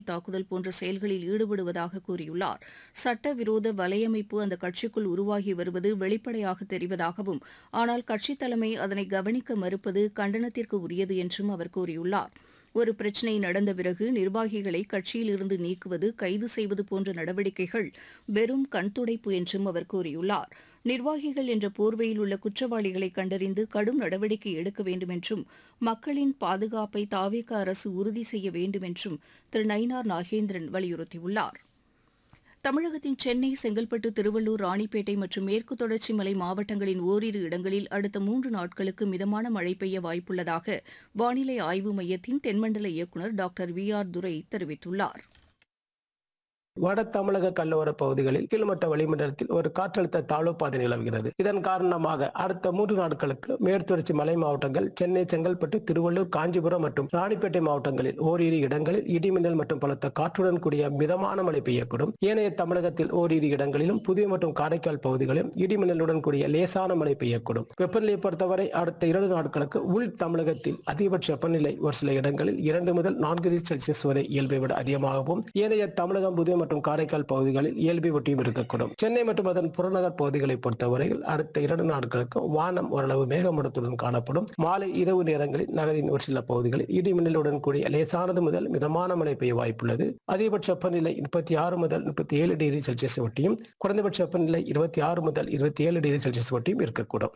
தாக்குதல் போன்ற செயல்களில் ஈடுபடுவதாக கூறியுள்ளார் சட்டவிரோத வலையமைப்பு அந்த கட்சிக்குள் உருவாகி வருவது வெளிப்படையாக தெரிவதாகவும் ஆனால் கட்சித் தலைமை அதனை கவனிக்க மறுப்பது கண்டனத்திற்கு உரியது என்றும் அவர் கூறியுள்ளார் ஒரு பிரச்சினை நடந்த பிறகு நிர்வாகிகளை கட்சியிலிருந்து நீக்குவது கைது செய்வது போன்ற நடவடிக்கைகள் வெறும் கண்துடைப்பு என்றும் அவர் கூறியுள்ளார் நிர்வாகிகள் என்ற போர்வையில் உள்ள குற்றவாளிகளை கண்டறிந்து கடும் நடவடிக்கை எடுக்க வேண்டும் என்றும் மக்களின் பாதுகாப்பை தாவேக அரசு உறுதி செய்ய வேண்டும் என்றும் திரு நயினார் நாகேந்திரன் வலியுறுத்தியுள்ளார் தமிழகத்தின் சென்னை செங்கல்பட்டு திருவள்ளூர் ராணிப்பேட்டை மற்றும் மேற்கு தொடர்ச்சி மலை மாவட்டங்களின் ஓரிரு இடங்களில் அடுத்த மூன்று நாட்களுக்கு மிதமான மழை பெய்ய வாய்ப்புள்ளதாக வானிலை ஆய்வு மையத்தின் தென்மண்டல இயக்குநர் டாக்டர் வி ஆர் துரை தெரிவித்துள்ளார் வட தமிழக கல்லோர பகுதிகளில் கீழ்மட்ட வளிமண்டலத்தில் ஒரு காற்றழுத்த தாழ்வு பாதை நிலவுகிறது இதன் காரணமாக அடுத்த மூன்று நாட்களுக்கு மேற்குத்தொடர்ச்சி மலை மாவட்டங்கள் சென்னை செங்கல்பட்டு திருவள்ளூர் காஞ்சிபுரம் மற்றும் ராணிப்பேட்டை மாவட்டங்களில் ஓரிரு இடங்களில் இடிமின்னல் மற்றும் பலத்த காற்றுடன் கூடிய மிதமான மழை பெய்யக்கூடும் ஏனைய தமிழகத்தில் ஓரிரு இடங்களிலும் புதிய மற்றும் காரைக்கால் பகுதிகளிலும் இடிமின்னலுடன் கூடிய லேசான மழை பெய்யக்கூடும் வெப்பநிலையை பொறுத்தவரை அடுத்த இரண்டு நாட்களுக்கு உள் தமிழகத்தில் அதிகபட்ச வெப்பநிலை ஒரு சில இடங்களில் இரண்டு முதல் நான்கு டிகிரி செல்சியஸ் வரை இயல்பை விட அதிகமாகவும் ஏனைய தமிழகம் புதிய மற்றும் காரைக்கால் பகுதிகளில் இயல்பை ஒட்டியும் இருக்கக்கூடும் சென்னை மற்றும் அதன் புறநகர் பகுதிகளை பொறுத்தவரையில் அடுத்த இரண்டு நாட்களுக்கு வானம் ஓரளவு மேகமூட்டத்துடன் காணப்படும் மாலை இரவு நேரங்களில் நகரின் ஒரு சில பகுதிகளில் இடிமின்னலுடன் கூடிய லேசானது முதல் மிதமான மழை பெய்ய வாய்ப்புள்ளது அதிகபட்ச வெப்பநிலை முப்பத்தி ஆறு முதல் முப்பத்தி ஏழு டிகிரி செல்சியஸ் ஒட்டியும் குறைந்தபட்ச வெப்பநிலை இருபத்தி ஆறு முதல் இருபத்தி ஏழு டிகிரி செல்சியஸ் ஒட்டியும் இருக்கக்கூடும்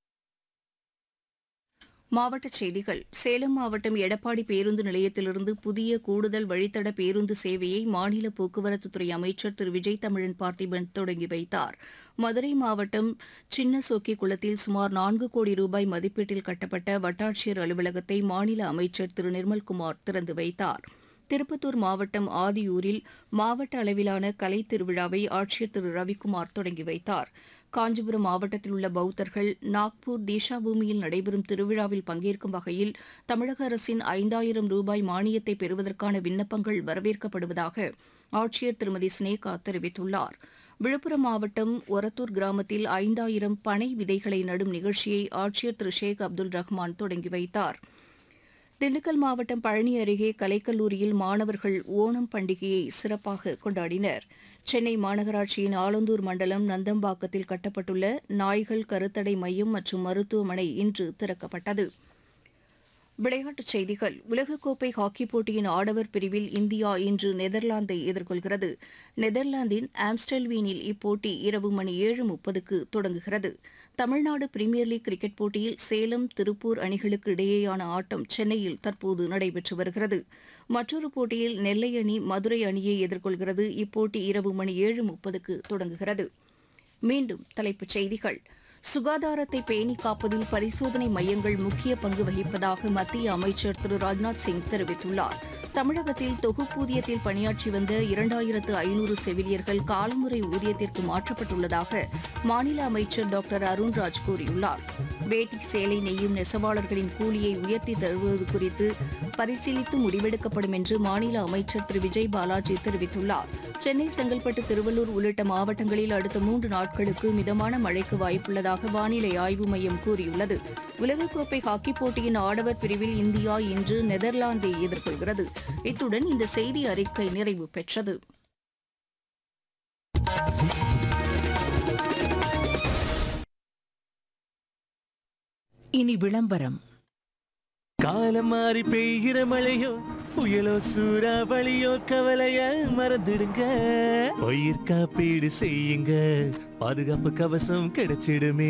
மாவட்டச் செய்திகள் சேலம் மாவட்டம் எடப்பாடி பேருந்து நிலையத்திலிருந்து புதிய கூடுதல் வழித்தட பேருந்து சேவையை மாநில போக்குவரத்துத்துறை அமைச்சர் திரு விஜய் தமிழன் பார்த்திபன் தொடங்கி வைத்தார் மதுரை மாவட்டம் சின்ன சோக்கி குளத்தில் சுமார் நான்கு கோடி ரூபாய் மதிப்பீட்டில் கட்டப்பட்ட வட்டாட்சியர் அலுவலகத்தை மாநில அமைச்சர் திரு நிர்மல்குமார் திறந்து வைத்தார் திருப்பத்தூர் மாவட்டம் ஆதியூரில் மாவட்ட அளவிலான கலைத் திருவிழாவை ஆட்சியர் திரு ரவிக்குமார் தொடங்கி வைத்தார் காஞ்சிபுரம் மாவட்டத்தில் உள்ள பௌத்தர்கள் நாக்பூர் தீஷா பூமியில் நடைபெறும் திருவிழாவில் பங்கேற்கும் வகையில் தமிழக அரசின் ஐந்தாயிரம் ரூபாய் மானியத்தை பெறுவதற்கான விண்ணப்பங்கள் வரவேற்கப்படுவதாக ஆட்சியர் திருமதி ஸ்னேகா தெரிவித்துள்ளார் விழுப்புரம் மாவட்டம் ஒரத்தூர் கிராமத்தில் ஐந்தாயிரம் பனை விதைகளை நடும் நிகழ்ச்சியை ஆட்சியர் திரு ஷேக் அப்துல் ரஹ்மான் தொடங்கி வைத்தார் திண்டுக்கல் மாவட்டம் பழனி அருகே கலைக்கல்லூரியில் மாணவர்கள் ஓணம் பண்டிகையை சிறப்பாக கொண்டாடினர் சென்னை மாநகராட்சியின் ஆலந்தூர் மண்டலம் நந்தம்பாக்கத்தில் கட்டப்பட்டுள்ள நாய்கள் கருத்தடை மையம் மற்றும் மருத்துவமனை இன்று திறக்கப்பட்டது விளையாட்டுச் செய்திகள் உலகக்கோப்பை ஹாக்கிப் போட்டியின் ஆடவர் பிரிவில் இந்தியா இன்று நெதர்லாந்தை எதிர்கொள்கிறது நெதர்லாந்தின் ஆம்ஸ்டெல்வீனில் இப்போட்டி இரவு மணி ஏழு முப்பதுக்கு தொடங்குகிறது தமிழ்நாடு பிரீமியர் லீக் கிரிக்கெட் போட்டியில் சேலம் திருப்பூர் அணிகளுக்கு இடையேயான ஆட்டம் சென்னையில் தற்போது நடைபெற்று வருகிறது மற்றொரு போட்டியில் நெல்லை அணி மதுரை அணியை எதிர்கொள்கிறது இப்போட்டி இரவு மணி ஏழு முப்பதுக்கு தொடங்குகிறது மீண்டும் தலைப்புச் செய்திகள் சுகாதாரத்தை பேணி காப்பதில் பரிசோதனை மையங்கள் முக்கிய பங்கு வகிப்பதாக மத்திய அமைச்சர் திரு ராஜ்நாத் சிங் தெரிவித்துள்ளார் தமிழகத்தில் தொகுப்பூதியத்தில் பணியாற்றி வந்த இரண்டாயிரத்து ஐநூறு செவிலியர்கள் காலமுறை ஊதியத்திற்கு மாற்றப்பட்டுள்ளதாக மாநில அமைச்சர் டாக்டர் அருண்ராஜ் கூறியுள்ளார் வேட்டி சேலை நெய்யும் நெசவாளர்களின் கூலியை உயர்த்தி தருவது குறித்து பரிசீலித்து முடிவெடுக்கப்படும் என்று மாநில அமைச்சர் திரு விஜய் பாலாஜி தெரிவித்துள்ளார் சென்னை செங்கல்பட்டு திருவள்ளூர் உள்ளிட்ட மாவட்டங்களில் அடுத்த மூன்று நாட்களுக்கு மிதமான மழைக்கு வாய்ப்புள்ளதாக வானிலை ஆய்வு மையம் கூறியுள்ளது உலகக்கோப்பை ஹாக்கிப் போட்டியின் ஆடவர் பிரிவில் இந்தியா இன்று நெதர்லாந்தை எதிர்கொள்கிறது இத்துடன் இந்த செய்தி அறிக்கை நிறைவு பெற்றது இனி விளம்பரம் காலம் மாறி பெய்கிற மழையோ புயலோ சூறாவளியோ கவலைய மறந்துடுங்க பயிர் காப்பீடு செய்யுங்க பாதுகாப்பு கவசம் கிடைச்சிடுமே